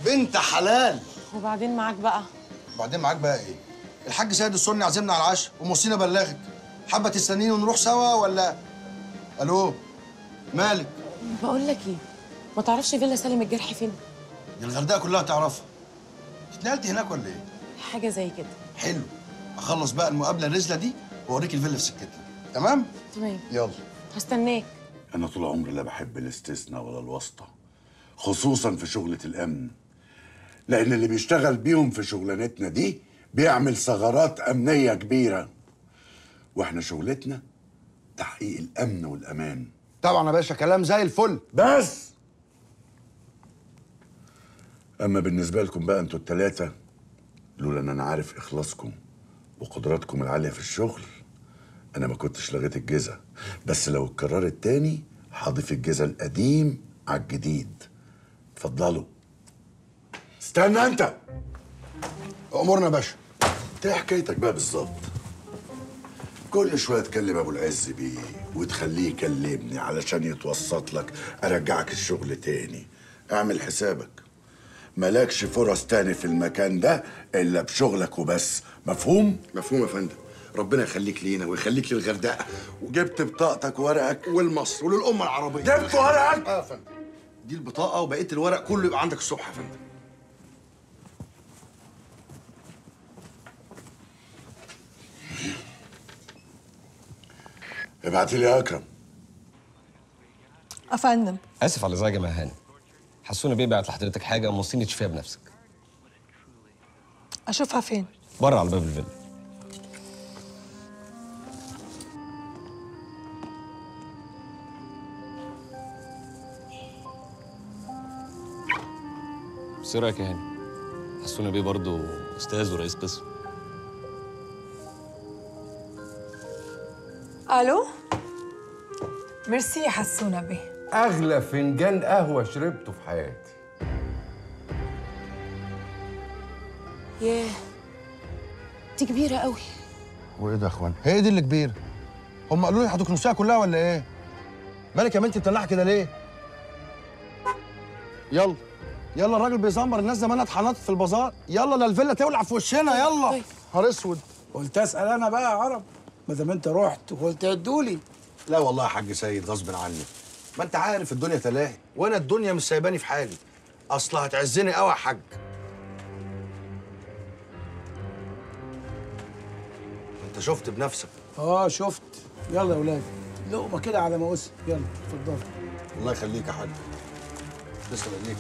بنت حلال وبعدين معاك بقى وبعدين معاك بقى ايه الحاج سيد السني عزمنا على العشاء وموصينا بلغك حابه تستنيني ونروح سوا ولا الو مالك بقول لك ايه ما تعرفش فيلا سالم الجرح فين دي الغردقه كلها تعرفها اتنقلت هناك ولا ايه حاجه زي كده حلو اخلص بقى المقابله الرزله دي واوريك الفيلا في سكتنا تمام تمام يلا هستناك أنا طول عمري لا بحب الاستثناء ولا الواسطة خصوصا في شغلة الأمن لأن اللي بيشتغل بيهم في شغلانتنا دي بيعمل ثغرات أمنية كبيرة وإحنا شغلتنا تحقيق الأمن والأمان طبعا يا باشا كلام زي الفل بس أما بالنسبة لكم بقى أنتوا التلاتة لولا إن أنا عارف إخلاصكم وقدراتكم العالية في الشغل أنا ما كنتش لغيت الجزا بس لو اتكررت تاني هضيف الجزا القديم على الجديد اتفضلوا استنى أنت امورنا يا باشا انت ايه حكايتك بقى بالظبط كل شويه تكلم ابو العز بيه وتخليه يكلمني علشان يتوسط لك ارجعك الشغل تاني اعمل حسابك مالكش فرص تاني في المكان ده الا بشغلك وبس مفهوم مفهوم يا فندم ربنا يخليك لينا ويخليك للغردقه وجبت بطاقتك وورقك ولمصر وللامه العربيه جبت ورقك اه يا فندم دي البطاقه وبقيه الورق كله يبقى عندك الصبح يا فندم ابعتي لي يا اكرم افندم اسف على الازعاج يا مهان حسوني بيه بعت لحضرتك حاجه موصيني تشوفيها بنفسك اشوفها فين بره على باب الفيلا بس ايه رايك يا هاني حسوني بيه برضه استاذ ورئيس قسم الو ميرسي يا حسونه بيه اغلى فنجان قهوه شربته في حياتي ياه دي كبيره قوي وايه ده يا اخوان هي دي اللي كبيره هم قالوا لي هتكنسوها كلها ولا ايه مالك يا بنتي بتنحى كده ليه يلا يلا الراجل بيزمر الناس زمانها اتحنطت في البازار يلا لا الفيلا تولع في وشنا يلا طيب. نهار اسود قلت اسال انا بقى يا عرب ما دام انت رحت وقلت ادولي لا والله يا حاج سيد غصب عني ما انت عارف الدنيا تلاهي وانا الدنيا مش سايباني في حالي اصل هتعزني قوي يا حاج انت شفت بنفسك اه شفت يلا يا ولاد لقمه كده على مقوس يلا اتفضل الله يخليك يا حاج تسلم ايديك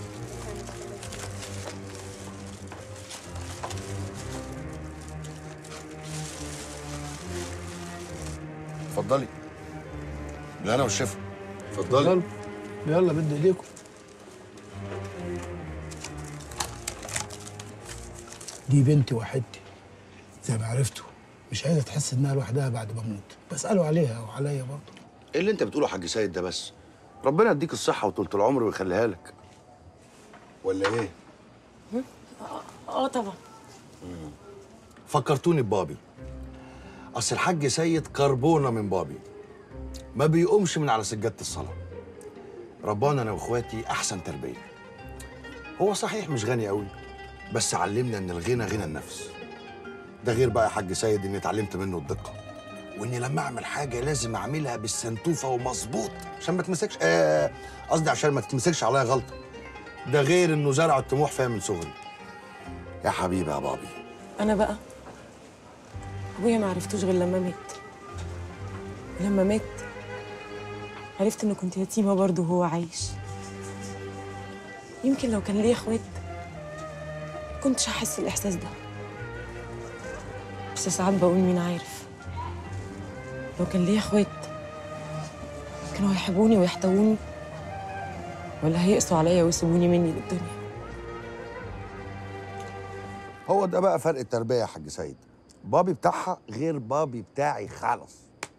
اتفضلي لا انا والشفا اتفضلي يلا يلا بدي ايديكم دي بنتي وحدتي زي ما عرفتوا مش عايزه تحس انها لوحدها بعد ما اموت بساله عليها وعليا برضه ايه اللي انت بتقوله يا حاج سيد ده بس ربنا يديك الصحه وطولة العمر ويخليها لك ولا ايه اه طبعا فكرتوني ببابي اصل الحاج سيد كربونه من بابي ما بيقومش من على سجاده الصلاه ربانا انا واخواتي احسن تربيه هو صحيح مش غني قوي بس علمنا ان الغنى غنى النفس ده غير بقى يا حاج سيد اني اتعلمت منه الدقه واني لما اعمل حاجه لازم اعملها بالسنتوفه ومظبوط عشان ما تمسكش آه، قصدي عشان ما تتمسكش عليا غلطه ده غير انه زرع الطموح فيا من صغري يا حبيبي يا بابي انا بقى ابويا ما عرفتوش غير لما مات لما مات عرفت ان كنت يتيمه برضه وهو عايش يمكن لو كان ليا اخوات كنتش هحس الاحساس ده بس ساعات بقول مين عارف لو كان ليا اخوات كانوا هيحبوني ويحتووني ولا هيقسوا عليا ويسيبوني مني للدنيا هو ده بقى فرق التربية يا حاج سيد بابي بتاعها غير بابي بتاعي خالص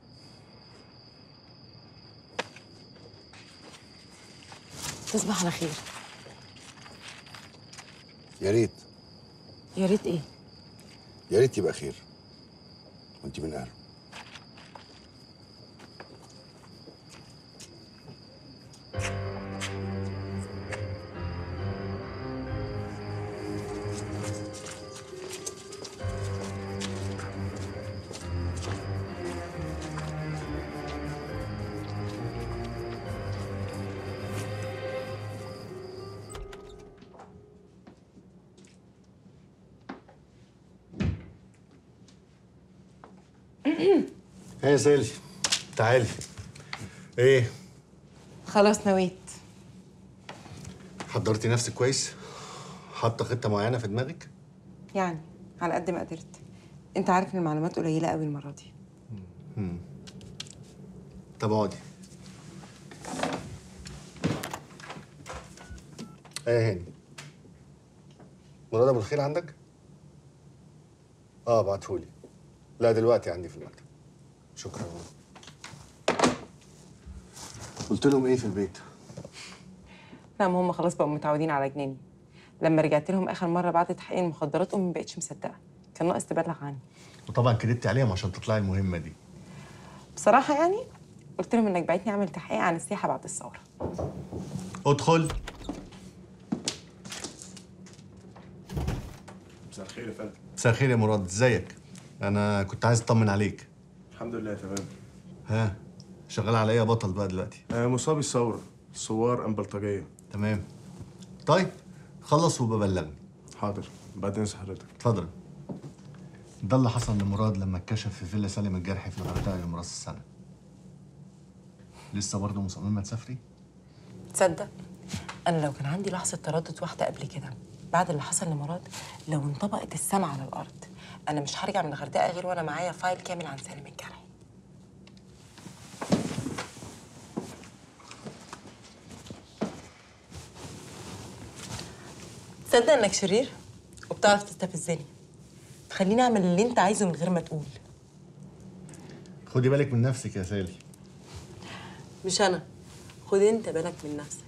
تصبح على خير يا ريت يا ريت ايه يا ريت يبقى خير وانت من اهله هيا سالي تعالي ايه خلاص نويت حضرتي نفسك كويس حاطه خطه معينه في دماغك يعني على قد ما قدرت انت عارف ان المعلومات قليله قوي المره دي طب اقعدي ايه يا هاني مراد ابو الخير عندك اه ابعتهولي لا دلوقتي عندي في المكتب شكرا قلت لهم ايه في البيت لا ما هم خلاص بقوا متعودين على جناني لما رجعت لهم اخر مره بعد تحقيق المخدرات امي ما بقتش مصدقه كان ناقص تبلغ عني وطبعا كدبتي عليهم عشان تطلعي المهمه دي بصراحه يعني قلت لهم انك بعتني اعمل تحقيق عن السياحه بعد الثوره ادخل مساء الخير يا فندم مساء الخير يا مراد ازيك انا كنت عايز اطمن عليك الحمد لله تمام ها شغال على ايه يا بطل بقى دلوقتي آه مصابي الثورة ثوار أم بلطجية تمام طيب خلص وببلغني حاضر بعد إذن حضرتك اتفضل ده اللي حصل لمراد لما اتكشف في فيلا سالم الجرحي في الغردقه يوم راس السنه لسه برضه مصممه تسافري تصدق انا لو كان عندي لحظه تردد واحده قبل كده بعد اللي حصل لمراد لو انطبقت السما على الارض انا مش هرجع من الغردقه غير وانا معايا فايل كامل عن سالم الجرحي تصدق انك شرير وبتعرف تستفزني تخليني اعمل اللي انت عايزه من غير ما تقول خدي بالك من نفسك يا سالي مش انا خد انت بالك من نفسك